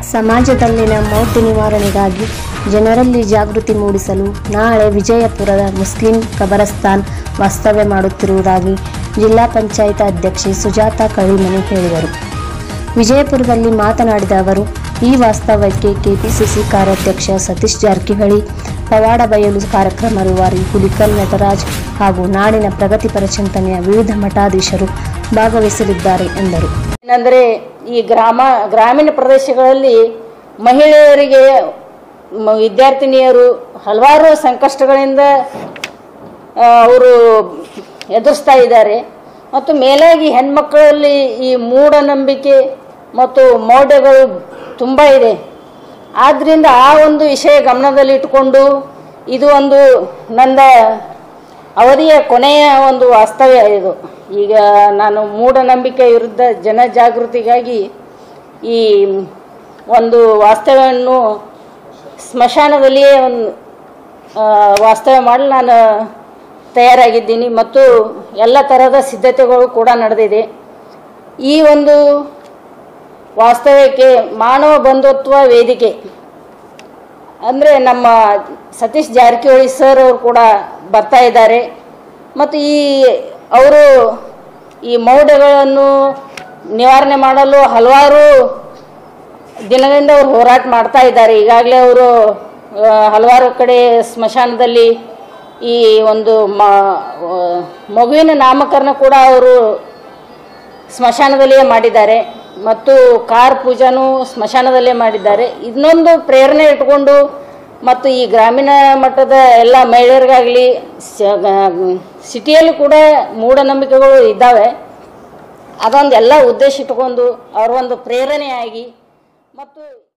ಸಮಾಜದಲ್ಲಿನ ಮೌಢ್ಯ ನಿವಾರಣೆಗಾಗಿ ಜನರಲ್ಲಿ ಜಾಗೃತಿ ಮೂಡಿಸಲು ನಾಳೆ ವಿಜಯಪುರದ ಮುಸ್ಲಿಂ ಕಬರಸ್ತಾನ್ ವಾಸ್ತವ್ಯ ಮಾಡುತ್ತಿರುವುದಾಗಿ ಜಿಲ್ಲಾ ಪಂಚಾಯತ್ ಅಧ್ಯಕ್ಷೆ ಸುಜಾತ ಕಳಿಮನಿ ಹೇಳಿದರು ವಿಜಯಪುರದಲ್ಲಿ ಮಾತನಾಡಿದ ಅವರು ಈ ವಾಸ್ತವ್ಯಕ್ಕೆ ಕೆಪಿಸಿಸಿ ಕಾರ್ಯಾಧ್ಯಕ್ಷ ಸತೀಶ್ ಜಾರಕಿಹೊಳಿ ಪವಾಡ ಬಯಲು ಕಾರ್ಯಕ್ರಮ ರೂವಾರಿ ಹುಲಿಕಲ್ ನಟರಾಜ್ ಹಾಗೂ ನಾಡಿನ ಪ್ರಗತಿಪರ ಚಿಂತನೆಯ ವಿವಿಧ ಮಠಾಧೀಶರು ಭಾಗವಹಿಸಲಿದ್ದಾರೆ ಎಂದರು ಏನಂದರೆ ಈ ಗ್ರಾಮ ಗ್ರಾಮೀಣ ಪ್ರದೇಶಗಳಲ್ಲಿ ಮಹಿಳೆಯರಿಗೆ ಮ- ವಿದ್ಯಾರ್ಥಿನಿಯರು ಹಲವಾರು ಸಂಕಷ್ಟಗಳಿಂದ ಅವರು ಎದುರಿಸ್ತಾ ಇದ್ದಾರೆ ಮತ್ತು ಮೇಲಾಗಿ ಹೆಣ್ಮಕ್ಕಳಲ್ಲಿ ಈ ಮೂಢನಂಬಿಕೆ ಮತ್ತು ಮೌಢ್ಯಗಳು ತುಂಬ ಇದೆ ಆದ್ದರಿಂದ ಆ ಒಂದು ವಿಷಯ ಗಮನದಲ್ಲಿಟ್ಟುಕೊಂಡು ಇದು ಒಂದು ನನ್ನ ಅವಧಿಯ ಕೊನೆಯ ಒಂದು ವಾಸ್ತವ್ಯ ಇದು ಈಗ ನಾನು ಮೂಢನಂಬಿಕೆ ವಿರುದ್ಧ ಜನಜಾಗೃತಿಗಾಗಿ ಈ ಒಂದು ವಾಸ್ತವ್ಯವನ್ನು ಸ್ಮಶಾನದಲ್ಲಿಯೇ ಒಂದು ಆ, ವಾಸ್ತವ್ಯ ಮಾಡಲು ನಾನು ತಯಾರಾಗಿದ್ದೀನಿ ಮತ್ತು ಎಲ್ಲ ಥರದ ಸಿದ್ಧತೆಗಳು ಕೂಡ ನಡೆದಿದೆ ಈ ಒಂದು ವಾಸ್ತವ್ಯಕ್ಕೆ ಮಾನವ ಬಂಧುತ್ವ ವೇದಿಕೆ ಅಂದರೆ ನಮ್ಮ ಸತೀಶ್ ಜಾರಕಿಹೊಳಿ ಸರ್ ಅವರು ಕೂಡ ಬರ್ತಾ ಇದ್ದಾರೆ ಮತ್ತು ಈ ಅವರು ಈ ಮೌಢ್ಯಗಳನ್ನು ನಿವಾರಣೆ ಮಾಡಲು ಹಲವಾರು ದಿನಗಳಿಂದ ಅವರು ಹೋರಾಟ ಮಾಡ್ತಾ ಇದ್ದಾರೆ ಈಗಾಗಲೇ ಅವರು ಆ, ಹಲವಾರು ಕಡೆ ಸ್ಮಶಾನದಲ್ಲಿ ಈ ಒಂದು ಮ ಆ, ಮಗುವಿನ ನಾಮಕರಣ ಕೂಡ ಅವರು ಸ್ಮಶಾನದಲ್ಲಿಯೇ ಮಾಡಿದ್ದಾರೆ ಮತ್ತು ಕಾರ್ ಪೂಜಾನೂ ಸ್ಮಶಾನದಲ್ಲೇ ಮಾಡಿದ್ದಾರೆ ಇನ್ನೊಂದು ಪ್ರೇರಣೆ ಇಟ್ಕೊಂಡು ಮತ್ತು ಈ ಗ್ರಾಮೀಣ ಮಟ್ಟದ ಎಲ್ಲ ಮಹಿಳೆಯರಿಗಾಗಲಿ ಸಿಟಿಯಲ್ಲಿ ಕೂಡ ಮೂಢನಂಬಿಕೆಗಳು ಇದ್ದಾವೆ ಅದೊಂದು ಎಲ್ಲ ಉದ್ದೇಶ ಇಟ್ಕೊಂಡು ಅವರ ಒಂದು ಪ್ರೇರಣೆಯಾಗಿ ಮತ್ತು